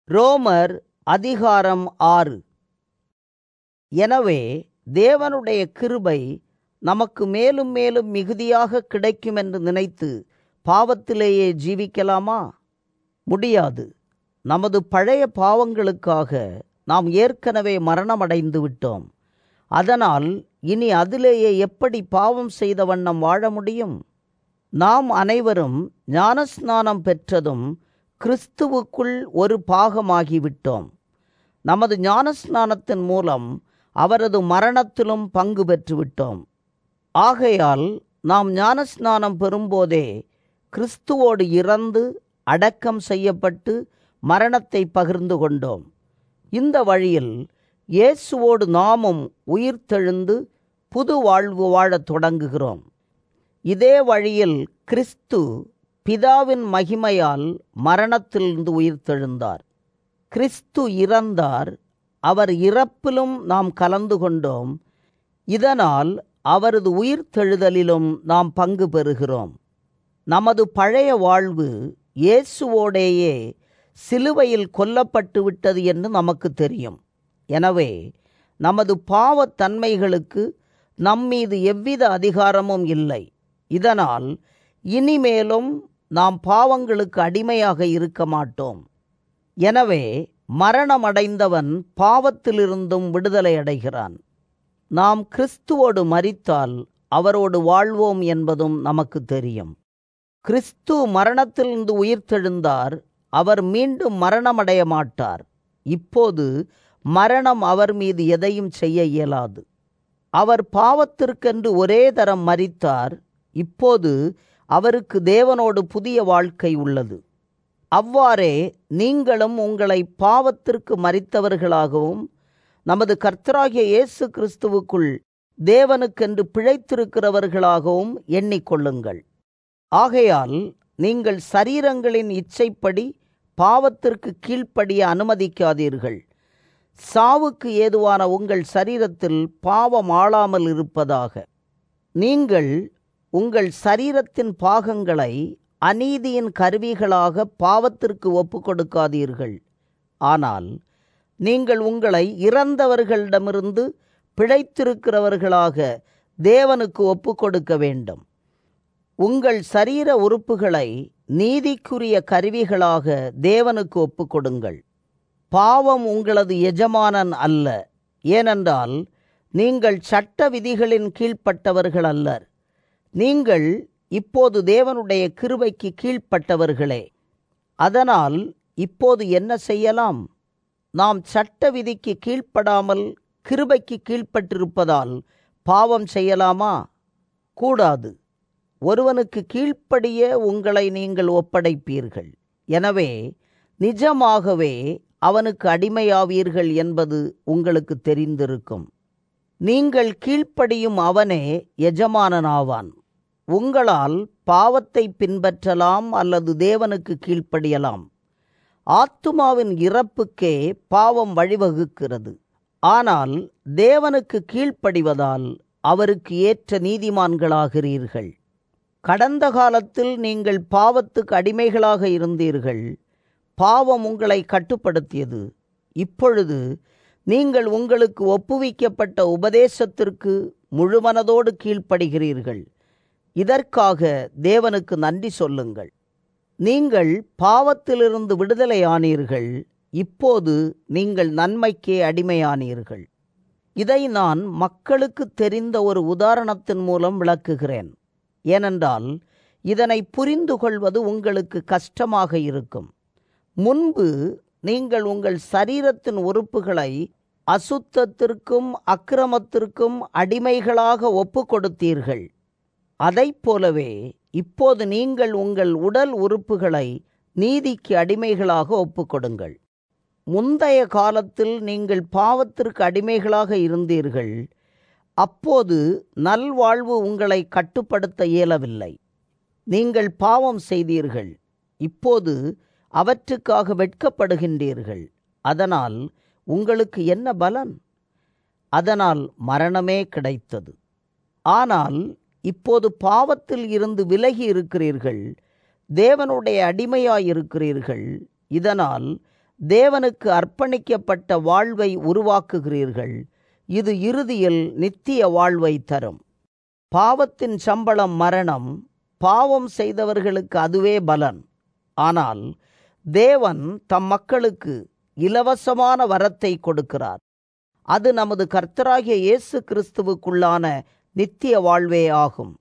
ரோமர் அதிகாரம் ஆறு எனவே தேவனுடைய கிருபை நமக்கு மேலும் மேலும் மிகுதியாக கிடைக்கும் என்று நினைத்து பாவத்திலேயே ஜீவிக்கலாமா முடியாது நமது பழைய பாவங்களுக்காக நாம் ஏற்கனவே மரணமடைந்து விட்டோம் அதனால் இனி அதிலேயே எப்படி பாவம் செய்த வண்ணம் வாழ முடியும் நாம் அனைவரும் ஞானஸ்நானம் பெற்றதும் கிறிஸ்துவுக்குள் ஒரு பாகமாகிவிட்டோம் நமது ஞானஸ்நானத்தின் மூலம் அவரது மரணத்திலும் பங்கு பெற்றுவிட்டோம் ஆகையால் நாம் ஞானஸ்நானம் பெறும்போதே கிறிஸ்துவோடு இறந்து அடக்கம் செய்யப்பட்டு மரணத்தை பகிர்ந்து கொண்டோம் இந்த வழியில் இயேசுவோடு நாமும் உயிர்த்தெழுந்து புது வாழ்வு வாழத் தொடங்குகிறோம் இதே வழியில் கிறிஸ்து பிதாவின் மகிமையால் மரணத்திலிருந்து உயிர்த்தெழுந்தார் கிறிஸ்து இறந்தார் அவர் இறப்பிலும் நாம் கலந்து கொண்டோம் இதனால் அவரது உயிர்த்தெழுதலிலும் நாம் பங்கு பெறுகிறோம் நமது பழைய வாழ்வு இயேசுவோடேயே சிலுவையில் கொல்லப்பட்டு விட்டது என்று நமக்கு தெரியும் எனவே நமது பாவத் தன்மைகளுக்கு நம்மீது எவ்வித அதிகாரமும் இல்லை இதனால் இனிமேலும் நாம் பாவங்களுக்கு அடிமையாக இருக்க மாட்டோம் எனவே மரணமடைந்தவன் பாவத்திலிருந்தும் விடுதலை அடைகிறான் நாம் கிறிஸ்துவோடு மரித்தால் அவரோடு வாழ்வோம் என்பதும் நமக்கு தெரியும் கிறிஸ்து மரணத்திலிருந்து உயிர்த்தெழுந்தார் அவர் மீண்டும் மரணமடைய மாட்டார் இப்போது மரணம் அவர் மீது எதையும் செய்ய இயலாது அவர் பாவத்திற்கென்று ஒரே தரம் மரித்தார் இப்போது அவருக்கு தேவனோடு புதிய வாழ்க்கை உள்ளது அவ்வாறே நீங்களும் உங்களை பாவத்திற்கு மறித்தவர்களாகவும் நமது கர்த்தராகிய இயேசு கிறிஸ்துவுக்குள் தேவனுக்கென்று பிழைத்திருக்கிறவர்களாகவும் எண்ணிக்கொள்ளுங்கள் ஆகையால் நீங்கள் சரீரங்களின் இச்சைப்படி பாவத்திற்கு கீழ்ப்படிய அனுமதிக்காதீர்கள் சாவுக்கு ஏதுவான உங்கள் சரீரத்தில் பாவம் ஆளாமல் இருப்பதாக நீங்கள் உங்கள் சரீரத்தின் பாகங்களை அநீதியின் கருவிகளாக பாவத்திற்கு ஒப்பு கொடுக்காதீர்கள் ஆனால் நீங்கள் உங்களை இறந்தவர்களிடமிருந்து பிழைத்திருக்கிறவர்களாக தேவனுக்கு ஒப்பு கொடுக்க வேண்டும் உங்கள் சரீர உறுப்புகளை நீதிக்குரிய கருவிகளாக தேவனுக்கு ஒப்பு கொடுங்கள் பாவம் உங்களது எஜமானன் அல்ல ஏனென்றால் நீங்கள் சட்ட விதிகளின் கீழ்ப்பட்டவர்கள் அல்லர் நீங்கள் இப்போது தேவனுடைய கிருபைக்கு கீழ்ப்பட்டவர்களே அதனால் இப்போது என்ன செய்யலாம் நாம் சட்ட விதிக்கு கீழ்ப்படாமல் கிருபைக்கு கீழ்ப்பட்டிருப்பதால் பாவம் செய்யலாமா கூடாது ஒருவனுக்கு கீழ்ப்படிய உங்களை நீங்கள் ஒப்படைப்பீர்கள் எனவே நிஜமாகவே அவனுக்கு அடிமையாவீர்கள் என்பது உங்களுக்கு தெரிந்திருக்கும் நீங்கள் கீழ்ப்படியும் அவனே எஜமானனாவான் உங்களால் பாவத்தை பின்பற்றலாம் அல்லது தேவனுக்கு கீழ்ப்படியலாம் ஆத்துமாவின் இறப்புக்கே பாவம் வழிவகுக்கிறது ஆனால் தேவனுக்கு கீழ்ப்படிவதால் அவருக்கு ஏற்ற நீதிமான்களாகிறீர்கள் கடந்த காலத்தில் நீங்கள் பாவத்துக்கு அடிமைகளாக இருந்தீர்கள் பாவம் உங்களை கட்டுப்படுத்தியது இப்பொழுது நீங்கள் உங்களுக்கு ஒப்புவிக்கப்பட்ட உபதேசத்திற்கு முழுமனதோடு கீழ்ப்படுகிறீர்கள் இதற்காக தேவனுக்கு நன்றி சொல்லுங்கள் நீங்கள் பாவத்திலிருந்து விடுதலையானீர்கள் இப்போது நீங்கள் நன்மைக்கே அடிமையானீர்கள் இதை நான் மக்களுக்கு தெரிந்த ஒரு உதாரணத்தின் மூலம் விளக்குகிறேன் ஏனென்றால் இதனை புரிந்து கொள்வது உங்களுக்கு கஷ்டமாக இருக்கும் முன்பு நீங்கள் உங்கள் சரீரத்தின் உறுப்புகளை அசுத்தத்திற்கும் அக்கிரமத்திற்கும் அடிமைகளாக ஒப்பு கொடுத்தீர்கள் அதைப் போலவே இப்போது நீங்கள் உங்கள் உடல் உறுப்புகளை நீதிக்கு அடிமைகளாக ஒப்புக்கொடுங்கள் முந்தைய காலத்தில் நீங்கள் பாவத்திற்கு அடிமைகளாக இருந்தீர்கள் அப்போது நல்வாழ்வு உங்களை கட்டுப்படுத்த இயலவில்லை நீங்கள் பாவம் செய்தீர்கள் இப்போது அவற்றுக்காக வெட்கப்படுகின்றீர்கள் அதனால் உங்களுக்கு என்ன பலன் அதனால் மரணமே கிடைத்தது ஆனால் இப்போது பாவத்தில் இருந்து விலகி இருக்கிறீர்கள் தேவனுடைய அடிமையாயிருக்கிறீர்கள் இதனால் தேவனுக்கு அர்ப்பணிக்கப்பட்ட வாழ்வை உருவாக்குகிறீர்கள் இது இறுதியில் நித்திய வாழ்வை தரும் பாவத்தின் சம்பளம் மரணம் பாவம் செய்தவர்களுக்கு அதுவே பலன் ஆனால் தேவன் தம் மக்களுக்கு இலவசமான வரத்தை கொடுக்கிறார் அது நமது கர்த்தராகிய இயேசு கிறிஸ்துவுக்குள்ளான நித்திய வாழ்வே ஆகும்